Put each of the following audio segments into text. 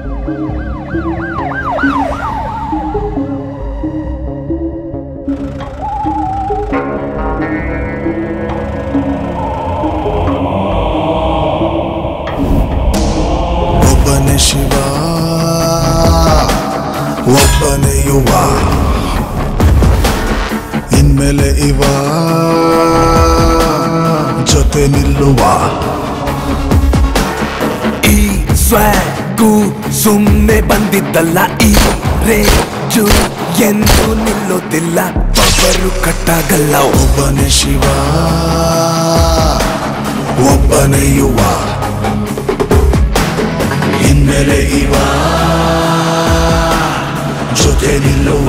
ಒಬ್ಬನೇ ಶಿವ ಒಬ್ಬನೇ ಯುವ ಇನ್ಮೇಲೆ ಇವ ಜೊತೆ ನಿಲ್ಲುವ ಈ ಸ್ವಗೂ ಸುಮ್ಮನೆ ಬಂದಿದ್ದಲ್ಲ ಈ ರೇಜು ಎಂದು ನಿಲ್ಲೋದಿಲ್ಲ ಪವರು ಕಟ್ಟಾಗಲ್ಲ ಒಬ್ಬನೇ ಶಿವ ಒಬ್ಬನೇ ಯುವ ಇನ್ಮೇಲೆ ಇವ ಜೊತೆ ನಿಲ್ಲುವ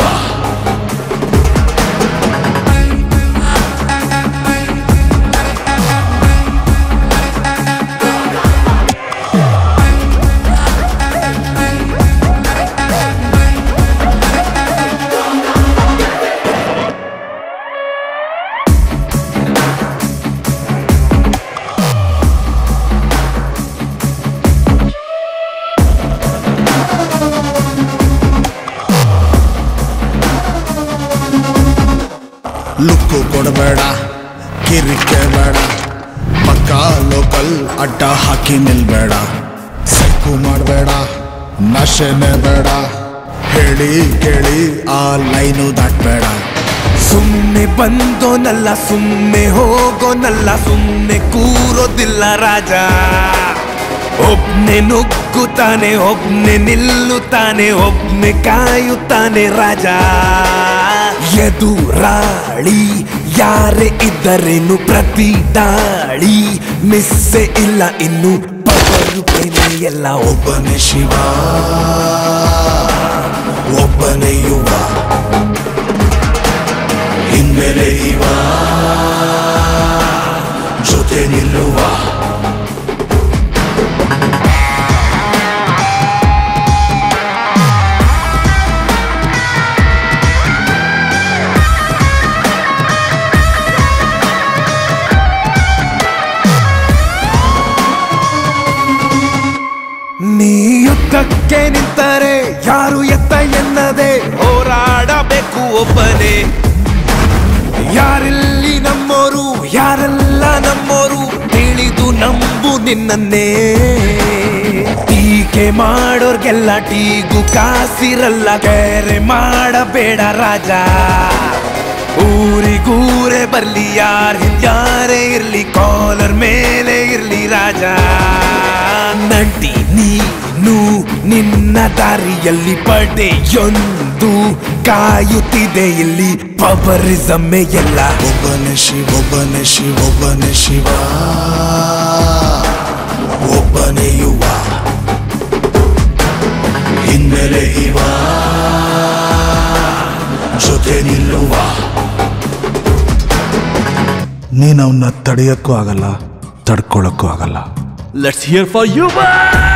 ಲುಕ್ಕು ಕೊಡಬೇಡ ಕಿರಿಕೆ ಬೇಡ ಪಕ್ಕ ಲೋಕಲ್ ಅಡ್ಡ ಹಾಕಿ ನಿಲ್ಬೇಡ ಸೈಕು ಮಾಡಬೇಡ ನಶೆನೆ ಬೇಡ ಹೇಳಿ ಕೇಳಿ ಆ ಲೈನು ದಾಟ್ಬೇಡ ಸುಮ್ಮನೆ ಬಂದೋನಲ್ಲ ಸುಮ್ಮನೆ ಹೋಗೋನಲ್ಲ ಸುಮ್ಮನೆ ಕೂರೋದಿಲ್ಲ ರಾಜ ಒಬ್ನೆ ನುಗ್ಗುತ್ತಾನೆ ಒಬ್ನೆ ನಿಲ್ಲುತ್ತಾನೆ ಒಬ್ನೆ ಕಾಯುತ್ತಾನೆ ರಾಜ ಎದುರಾಳಿ ಯಾರೇ ಇದ್ದರೇನು ಪ್ರತಿ ದಾಳಿ ಮಿಸ್ಸೆ ಇಲ್ಲ ಇನ್ನು ಪವರು ಬೇನೆ ಎಲ್ಲ ಒಬ್ಬ ಒಬ್ಬನೇ ಶಿವ ಒಬ್ಬನೇ ಯುವ ಇನ್ಮೇಲೆ ಇವ ಜೊತೆ ನಿಲ್ಲುವ ನೀ ಯುದ್ಧಕ್ಕೆ ನಿಂತರೆ ಯಾರು ಎತ್ತ ಎನ್ನದೆ ಹೋರಾಡಬೇಕು ಒಬ್ಬನೇ ಯಾರಿಲ್ಲಿ ನಮ್ಮೋರು ಯಾರೆಲ್ಲ ನಮ್ಮೋರು ತಿಳಿದು ನಂಬು ನಿನ್ನನ್ನೇ ಟೀಕೆ ಮಾಡೋರ್ಗೆಲ್ಲ ಟೀಗು ಕಾಸಿರಲ್ಲ ಬೇರೆ ಮಾಡಬೇಡ ರಾಜ ಊರಿಗೂರೇ ಬರ್ಲಿ ಯಾರ್ ಯಾರೇ ಇರ್ಲಿ ಕಾಲರ್ ಮೇಲೆ ಇರ್ಲಿ ರಾಜ ನಂಟಿ ನೀನು ನಿನ್ನ ದಾರಿಯಲ್ಲಿ ಪಡೆಯೊಂದು ಕಾಯುತ್ತಿದೆ ಇಲ್ಲಿ ಪವರಿಸಮ್ಮೆ ಎಲ್ಲ ಒಬ್ಬನೇ ಶಿವ ಒಬ್ಬನೇ ಶಿವ ಒಬ್ಬನೇ ಶಿವ ಒಬ್ಬನೇ ಯುವ ಇನ್ಮೇಲೆ ಇವ ಜೊತೆ ನಿಲ್ಲುವ ನೀನು ಅವನ್ನ ತಡೆಯೋಕ್ಕೂ ಆಗಲ್ಲ ತಡ್ಕೊಳಕ್ಕೂ ಆಗಲ್ಲ Let's hear for you, man!